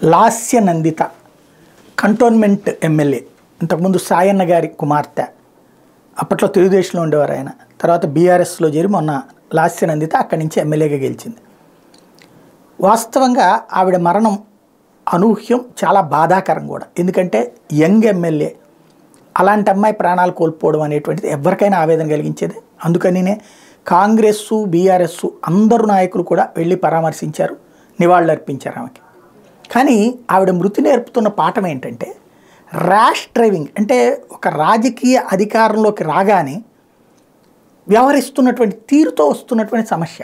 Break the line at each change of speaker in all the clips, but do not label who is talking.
Lasya Nanditha cantonment MLA ఇంతకుముందు సాయన్న గారి కుమార్తె అప్పట్లో తెలుగుదేశంలో ఉండేవారు ఆయన తర్వాత బీఆర్ఎస్లో చేరి మొన్న లాస్య నందిత అక్కడి నుంచి ఎమ్మెల్యేగా గెలిచింది వాస్తవంగా ఆవిడ మరణం అనూహ్యం చాలా బాధాకరం కూడా ఎందుకంటే యంగ్ ఎమ్మెల్యే అలాంటి అమ్మాయి ప్రాణాలు కోల్పోవడం అనేటువంటిది ఎవరికైనా ఆవేదన కలిగించేది అందుకనినే కాంగ్రెస్ బీఆర్ఎస్ అందరు నాయకులు కూడా వెళ్ళి పరామర్శించారు నివాళులు అర్పించారు ఆమెకి కానీ ఆవిడ మృతి నేర్పుతున్న పాఠం ఏంటంటే ర్యాష్ డ్రైవింగ్ అంటే ఒక రాజకీయ అధికారంలోకి రాగానే వ్యవహరిస్తున్నటువంటి తీరుతో వస్తున్నటువంటి సమస్య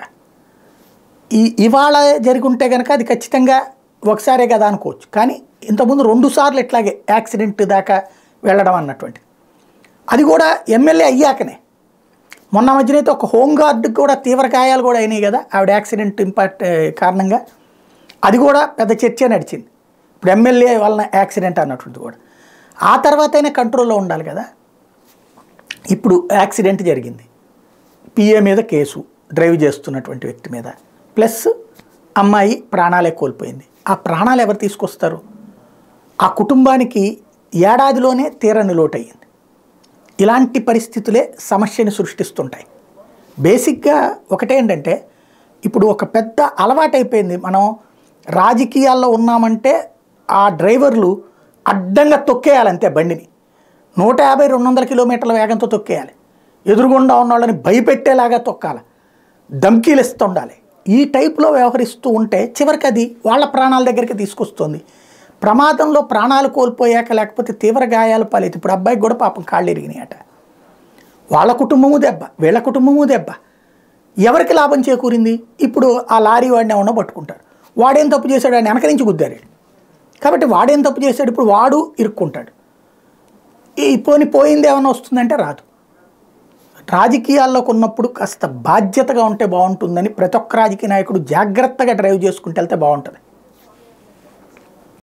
ఈ ఇవాళ జరిగి ఉంటే కనుక అది ఖచ్చితంగా ఒకసారే కదా అనుకోవచ్చు కానీ ఇంతకుముందు రెండు సార్లు ఇట్లాగే యాక్సిడెంట్ దాకా వెళ్ళడం అన్నటువంటిది అది కూడా ఎమ్మెల్యే అయ్యాకనే మొన్న మధ్యనైతే ఒక హోంగార్డుకి కూడా తీవ్ర గాయాలు కూడా అయినాయి కదా ఆవిడ యాక్సిడెంట్ ఇంపాక్ట్ కారణంగా అది కూడా పెద్ద చర్చ నడిచింది ఇప్పుడు ఎమ్మెల్యే వలన యాక్సిడెంట్ అన్నటువంటిది కూడా ఆ తర్వాత అయినా కంట్రోల్లో ఉండాలి కదా ఇప్పుడు యాక్సిడెంట్ జరిగింది పిఏ మీద కేసు డ్రైవ్ చేస్తున్నటువంటి వ్యక్తి మీద ప్లస్ అమ్మాయి ప్రాణాలే కోల్పోయింది ఆ ప్రాణాలు ఎవరు తీసుకొస్తారు ఆ కుటుంబానికి ఏడాదిలోనే తీరని లోటయ్యింది ఇలాంటి పరిస్థితులే సమస్యని సృష్టిస్తుంటాయి బేసిక్గా ఒకటే ఏంటంటే ఇప్పుడు ఒక పెద్ద అలవాటైపోయింది మనం రాజకీయాల్లో ఉన్నామంటే ఆ డ్రైవర్లు అడ్డంగా తొక్కేయాలి అంతే బండిని నూట యాభై రెండు వందల కిలోమీటర్ల వేగంతో తొక్కేయాలి ఎదురుగుండా ఉన్న వాళ్ళని భయపెట్టేలాగా తొక్కాలి ధమ్కీలు ఇస్తుండాలి ఈ టైప్లో వ్యవహరిస్తూ ఉంటే చివరికి అది వాళ్ళ ప్రాణాల దగ్గరికి తీసుకొస్తుంది ప్రమాదంలో ప్రాణాలు కోల్పోయాక లేకపోతే తీవ్ర గాయాలు పాలైతే ఇప్పుడు అబ్బాయికి కూడా పాపం కాళ్ళు ఇరిగినాయట వాళ్ళ కుటుంబము దెబ్బ వీళ్ళ కుటుంబము దెబ్బ ఎవరికి లాభం చేకూరింది ఇప్పుడు ఆ లారీ వాడిని ఏమన్నా పట్టుకుంటారు వాడేం తప్పు చేశాడు ఆయన వెనక నుంచి గుద్దారు వీళ్ళు. కాబట్టి వాడేం తప్పు చేశాడు ఇప్పుడు వాడు ఇరుక్కుంటాడు ఈ పోని పోయింది ఏమైనా వస్తుందంటే రాదు రాజకీయాల్లోకి ఉన్నప్పుడు కాస్త బాధ్యతగా ఉంటే బాగుంటుందని ప్రతి ఒక్క రాజకీయ నాయకుడు జాగ్రత్తగా డ్రైవ్ చేసుకుంటూ వెళ్తే బాగుంటుంది